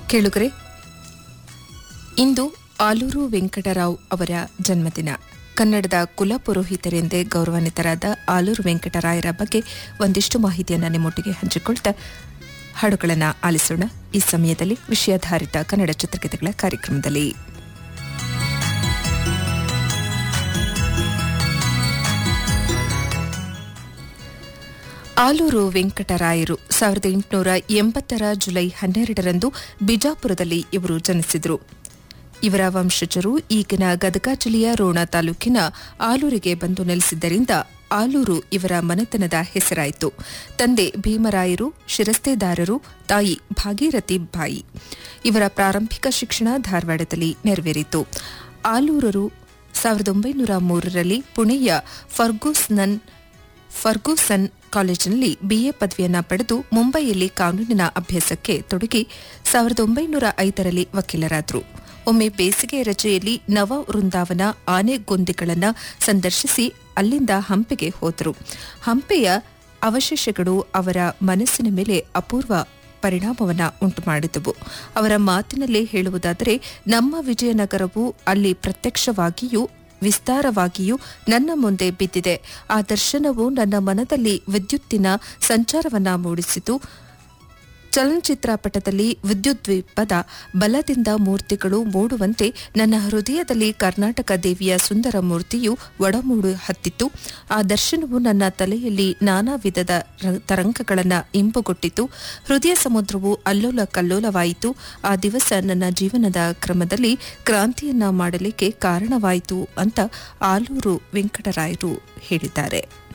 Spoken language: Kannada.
ಕೇಳುಗರೆ ಇಂದು ಆಲೂರು ವೆಂಕಟರಾವ್ ಅವರ ಜನ್ಮದಿನ ಕನ್ನಡದ ಕುಲಪುರೋಹಿತರೆಂದೇ ಗೌರವಾನ್ವಿತರಾದ ಆಲೂರು ವೆಂಕಟರಾಯರ ಬಗ್ಗೆ ಒಂದಿಷ್ಟು ಮಾಹಿತಿಯನ್ನು ನಿಮ್ಮೊಟ್ಟಿಗೆ ಹಂಚಿಕೊಳ್ತಾ ಹಾಡುಗಳನ್ನು ಆಲಿಸೋಣ ಈ ಸಮಯದಲ್ಲಿ ವಿಷಯಾಧಾರಿತ ಕನ್ನಡ ಚಿತ್ರಗೀತೆಗಳ ಕಾರ್ಯಕ್ರಮದಲ್ಲಿ ಆಲೂರು ವೆಂಕಟರಾಯರು ಸಾವಿರದ ಎಂಟುನೂರ ಎಂಬತ್ತರ ಜುಲೈ ಹನ್ನೆರಡರಂದು ಬಿಜಾಪುರದಲ್ಲಿ ಇವರು ಜನಿಸಿದರು ಇವರ ವಂಶಜರು ಈಗಿನ ಗದಗ ಜಿಲ್ಲೆಯ ರೋಣ ತಾಲೂಕಿನ ಆಲೂರಿಗೆ ಬಂದು ನೆಲೆಸಿದ್ದರಿಂದ ಆಲೂರು ಇವರ ಮನೆತನದ ಹೆಸರಾಯಿತು ತಂದೆ ಭೀಮರಾಯರು ಶಿರಸ್ತೇದಾರರು ತಾಯಿ ಭಾಗೀರಥಿ ಬಾಯಿ ಇವರ ಪ್ರಾರಂಭಿಕ ಶಿಕ್ಷಣ ಧಾರವಾಡದಲ್ಲಿ ನೆರವೇರಿತು ಆಲೂರರು ಸಾವಿರದ ಒಂಬೈನೂರ ಮೂರರಲ್ಲಿ ಪುಣೆಯ ಫರ್ಗೂಸ್ನನ್ ಫರ್ಗೂಸನ್ ಕಾಲೇಜಿನಲ್ಲಿ ಬಿಎ ಪದವಿಯನ್ನ ಪಡೆದು ಮುಂಬೈಯಲ್ಲಿ ಕಾನೂನಿನ ಅಭ್ಯಾಸಕ್ಕೆ ತೊಡಗಿ ಸಾವಿರದ ಒಂಬೈನೂರ ಐದರಲ್ಲಿ ವಕೀಲರಾದರು ಒಮ್ಮೆ ಬೇಸಿಗೆ ರಜೆಯಲ್ಲಿ ನವ ವೃಂದಾವನ ಆನೆಗೊಂದಿಗಳನ್ನು ಸಂದರ್ಶಿಸಿ ಅಲ್ಲಿಂದ ಹಂಪೆಗೆ ಹೋದರು ಹಂಪೆಯ ಅವಶೇಷಗಳು ಅವರ ಮನಸ್ಸಿನ ಮೇಲೆ ಅಪೂರ್ವ ಪರಿಣಾಮವನ್ನ ಉಂಟುಮಾಡಿದವು ಅವರ ಮಾತಿನಲ್ಲೇ ಹೇಳುವುದಾದರೆ ನಮ್ಮ ವಿಜಯನಗರವು ಅಲ್ಲಿ ಪ್ರತ್ಯಕ್ಷವಾಗಿಯೂ ವಿಸ್ತಾರವಾಗಿಯೂ ನನ್ನ ಮುಂದೆ ಬಿದ್ದಿದೆ ಆ ದರ್ಶನವು ನನ್ನ ಮನದಲ್ಲಿ ವಿದ್ಯುತ್ತಿನ ಸಂಚಾರವನ್ನ ಮೂಡಿಸಿತು ಚಲನಚಿತ್ರ ಪಟದಲ್ಲಿ ವಿದ್ಯುದ್ವೀಪದ ಬಲದಿಂದ ಮೂರ್ತಿಗಳು ಮೂಡುವಂತೆ ನನ್ನ ಹೃದಯದಲ್ಲಿ ಕರ್ನಾಟಕ ದೇವಿಯ ಸುಂದರ ಮೂರ್ತಿಯು ಒಡಮೂಡು ಹತ್ತಿತ್ತು ಆ ದರ್ಶನವು ನನ್ನ ತಲೆಯಲ್ಲಿ ನಾನಾ ವಿಧದ ರ- ತರಂಗಗಳನ್ನು ಇಂಪುಗೊಟ್ಟಿತು ಹೃದಯ ಸಮುದ್ರವು ಅಲ್ಲೋಲ ಕಲ್ಲೋಲವಾಯಿತು ಆ ದಿವಸ ನನ್ನ ಜೀವನದ ಕ್ರಮದಲ್ಲಿ ಕ್ರಾಂತಿಯನ್ನ ಮಾಡಲಿಕ್ಕೆ ಕಾರಣವಾಯಿತು ಅಂತ ಆಲೂರು ವೆಂಕಟರಾಯರು ಹೇಳಿದ್ದಾರೆ